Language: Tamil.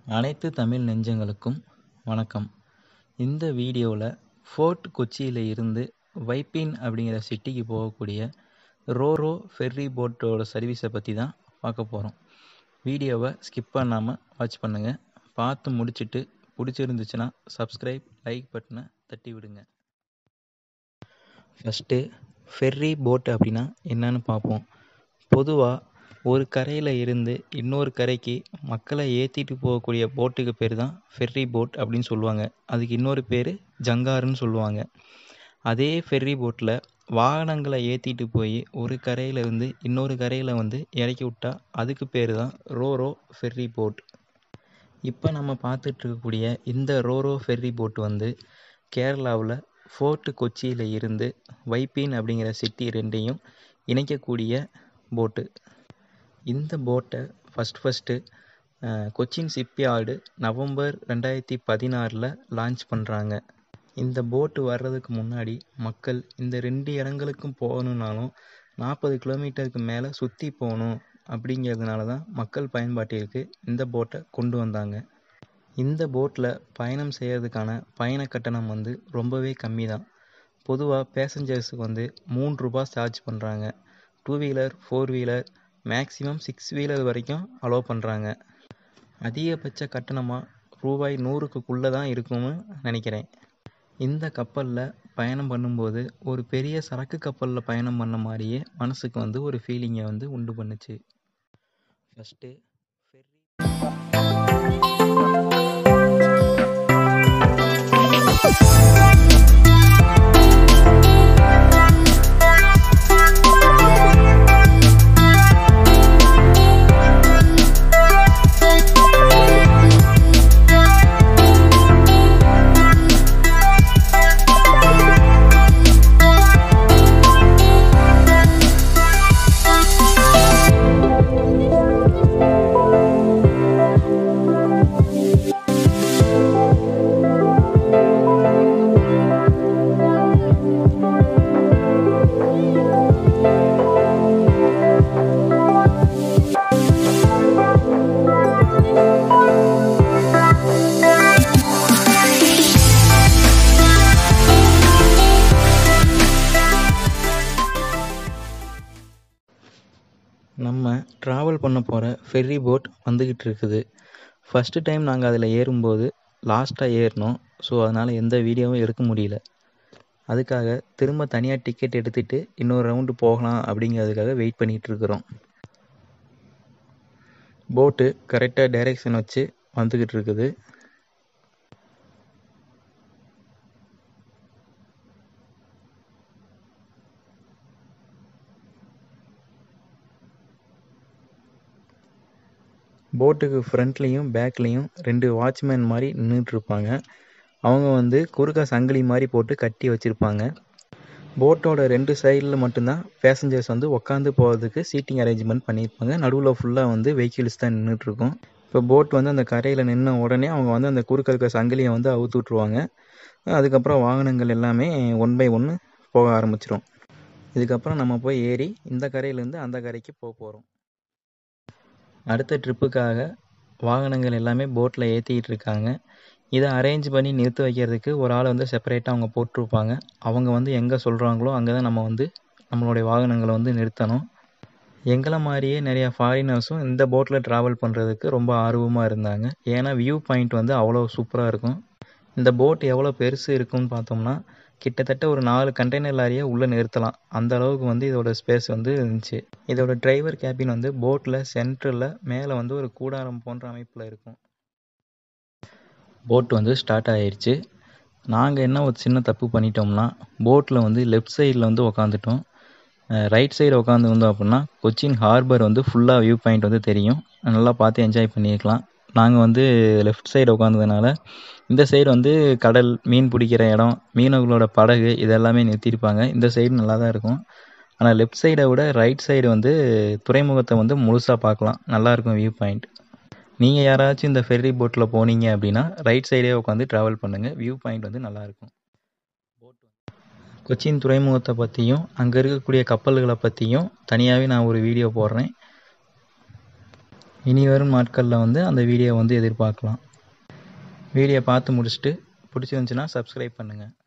அனைத்து தமிழ் நெஞ்சங்களுக்கும் வணக்கம் இந்த வீடியோவில் ஃபோர்ட் கொச்சியில் இருந்து வைப்பின் அப்படிங்கிற சிட்டிக்கு போகக்கூடிய ரோரோ ஃபெர்ரி போட்டோட சர்வீஸை பற்றி தான் பார்க்க போகிறோம் வீடியோவை ஸ்கிப் பண்ணாமல் வாட்ச் பண்ணுங்கள் பார்த்து முடிச்சுட்டு பிடிச்சிருந்துச்சுன்னா சப்ஸ்கிரைப் லைக் பட்டனை தட்டி விடுங்க ஃபஸ்ட்டு ஃபெர்ரி போட் அப்படின்னா என்னன்னு பார்ப்போம் பொதுவாக ஒரு கரையில் இருந்து இன்னொரு கரைக்கு மக்களை ஏற்றிட்டு போகக்கூடிய போட்டுக்கு பேர் தான் ஃபெர்ரி போட் அப்படின்னு சொல்லுவாங்க அதுக்கு இன்னொரு பேர் ஜங்காருன்னு சொல்லுவாங்க அதே ஃபெர்ரி போட்டில் வாகனங்களை ஏற்றிட்டு போய் ஒரு கரையில் இருந்து இன்னொரு கரையில் வந்து இறக்கி விட்டா அதுக்கு பேர் தான் ரோரோ ஃபெர்ரி போட் இப்போ நம்ம பார்த்துட்டு இருக்கக்கூடிய இந்த ரோரோ ஃபெர்ரி போட் வந்து கேரளாவில் ஃபோர்ட்டு கொச்சியில் இருந்து வைப்பீன் அப்படிங்கிற சிட்டி ரெண்டையும் இணைக்கக்கூடிய போட்டு இந்த போட்டை first first Cochin shipyard November ரெண்டாயிரத்தி பதினாறில் லான்ச் பண்ணுறாங்க இந்த போட்டு வர்றதுக்கு முன்னாடி மக்கள் இந்த ரெண்டு இடங்களுக்கும் போகணுன்னாலும் நாற்பது கிலோமீட்டருக்கு மேலே சுற்றி போகணும் அப்படிங்கிறதுனால தான் மக்கள் பயன்பாட்டிற்கு இந்த போட்டை கொண்டு வந்தாங்க இந்த போட்டில் பயணம் செய்கிறதுக்கான பயண கட்டணம் வந்து ரொம்பவே கம்மி தான் பொதுவாக பேசஞ்சர்ஸுக்கு வந்து மூணு ரூபா சார்ஜ் பண்ணுறாங்க two wheeler four wheeler maximum six wheeler வரைக்கும் அலோவ் பண்ணுறாங்க அதிகபட்ச கட்டணமாக ரூபாய் நூறுக்குள்ளே தான் இருக்கும்னு நினைக்கிறேன் இந்த கப்பலில் பயணம் பண்ணும்போது ஒரு பெரிய சரக்கு கப்பலில் பயணம் பண்ண மாதிரியே மனசுக்கு வந்து ஒரு ஃபீலிங்கை வந்து உண்டு பண்ணுச்சு ஃபஸ்ட்டு நம்ம ட்ராவல் பண்ண போகிற ஃபெர்ரி போட் வந்துக்கிட்டு இருக்குது ஃபஸ்ட்டு டைம் நாங்கள் அதில் ஏறும்போது லாஸ்ட்டாக ஏறினோம் ஸோ அதனால் எந்த வீடியோவும் எடுக்க முடியல அதுக்காக திரும்ப தனியாக டிக்கெட் எடுத்துகிட்டு இன்னொரு ரவுண்டு போகலாம் அப்படிங்கிறதுக்காக வெயிட் பண்ணிகிட்டு இருக்கிறோம் போட்டு கரெக்டாக டைரெக்ஷன் வச்சு வந்துக்கிட்டு இருக்குது போட்டுக்கு ஃப்ரண்ட்லேயும் பேக்லேயும் ரெண்டு வாட்ச்மேன் மாதிரி நின்றுட்டுருப்பாங்க அவங்க வந்து குறுக்க சங்கிலி மாதிரி போட்டு கட்டி வச்சுருப்பாங்க போட்டோட ரெண்டு சைடில் மட்டும்தான் பேசஞ்சர்ஸ் வந்து உக்காந்து போகிறதுக்கு சீட்டிங் அரேஞ்ச்மெண்ட் பண்ணியிருப்பாங்க நடுவில் ஃபுல்லாக வந்து வெஹிக்கிள்ஸ் தான் நின்றுட்டுருக்கும் இப்போ போட் வந்து அந்த கரையில் நின்ன உடனே அவங்க வந்து அந்த குறுக்க இருக்க சங்கிலியை வந்து அவுத்து விட்ருவாங்க அதுக்கப்புறம் வாகனங்கள் எல்லாமே ஒன் பை ஒன்று போக ஆரம்பிச்சிடும் இதுக்கப்புறம் நம்ம போய் ஏறி இந்த கரையிலேருந்து அந்த கரைக்கு போக போகிறோம் அடுத்த ட்ரிப்புக்காக வாகனங்கள் எல்லாமே போட்டில் ஏற்றிக்கிட்டு இருக்காங்க இதை அரேஞ்ச் பண்ணி நிறுத்த வைக்கிறதுக்கு ஒரு ஆள் வந்து செப்பரேட்டாக அவங்க போட்டிருப்பாங்க அவங்க வந்து எங்கே சொல்கிறாங்களோ அங்கே தான் நம்ம வந்து நம்மளுடைய வாகனங்களை வந்து நிறுத்தணும் எங்களை மாதிரியே நிறையா ஃபாரினர்ஸும் இந்த போட்டில் ட்ராவல் பண்ணுறதுக்கு ரொம்ப ஆர்வமாக இருந்தாங்க ஏன்னா வியூ பாயிண்ட் வந்து அவ்வளோ சூப்பராக இருக்கும் இந்த போட் எவ்வளோ பெருசு இருக்குன்னு பார்த்தோம்னா கிட்டத்தட்ட ஒரு நாலு கண்டெய்னர் லாரியை உள்ளே நிறுத்தலாம் அந்த அளவுக்கு வந்து இதோட ஸ்பேஸ் வந்து இருந்துச்சு இதோட டிரைவர் கேபின் வந்து போட்டில் சென்டரில் மேலே வந்து ஒரு கூடாரம் போன்ற அமைப்பில் இருக்கும் போட் வந்து ஸ்டார்ட் ஆயிடுச்சு நாங்கள் என்ன ஒரு சின்ன தப்பு பண்ணிட்டோம்னா போட்டில் வந்து லெஃப்ட் சைடில் வந்து உக்காந்துட்டோம் ரைட் சைடு உட்காந்து வந்தோம் அப்படின்னா கொச்சின் ஹார்பர் வந்து ஃபுல்லாக வியூ பாயிண்ட் வந்து தெரியும் நல்லா பார்த்து என்ஜாய் பண்ணியிருக்கலாம் நாங்கள் வந்து லெஃப்ட் சைடு உட்காந்ததுனால இந்த சைடு வந்து கடல் மீன் பிடிக்கிற இடம் மீனவர்களோட படகு இதெல்லாமே நிறுத்தியிருப்பாங்க இந்த சைடு நல்லா தான் இருக்கும் ஆனால் லெஃப்ட் சைடை விட ரைட் சைடு வந்து துறைமுகத்தை வந்து முழுசாக பார்க்கலாம் நல்லாயிருக்கும் வியூ பாயிண்ட் நீங்கள் யாராச்சும் இந்த ஃபெர்ரி போட்டில் போனீங்க அப்படின்னா ரைட் சைடே உட்காந்து ட்ராவல் பண்ணுங்கள் வியூ பாயிண்ட் வந்து நல்லாயிருக்கும் கொச்சின் துறைமுகத்தை பற்றியும் அங்கே இருக்கக்கூடிய கப்பல்களை பற்றியும் தனியாகவே நான் ஒரு வீடியோ போடுறேன் இனி வரும் நாட்களில் வந்து அந்த வீடியோ வந்து எதிர்பார்க்கலாம் வீடியோ பார்த்து முடிச்சுட்டு பிடிச்சிருந்துச்சின்னா சப்ஸ்கிரைப் பண்ணுங்கள்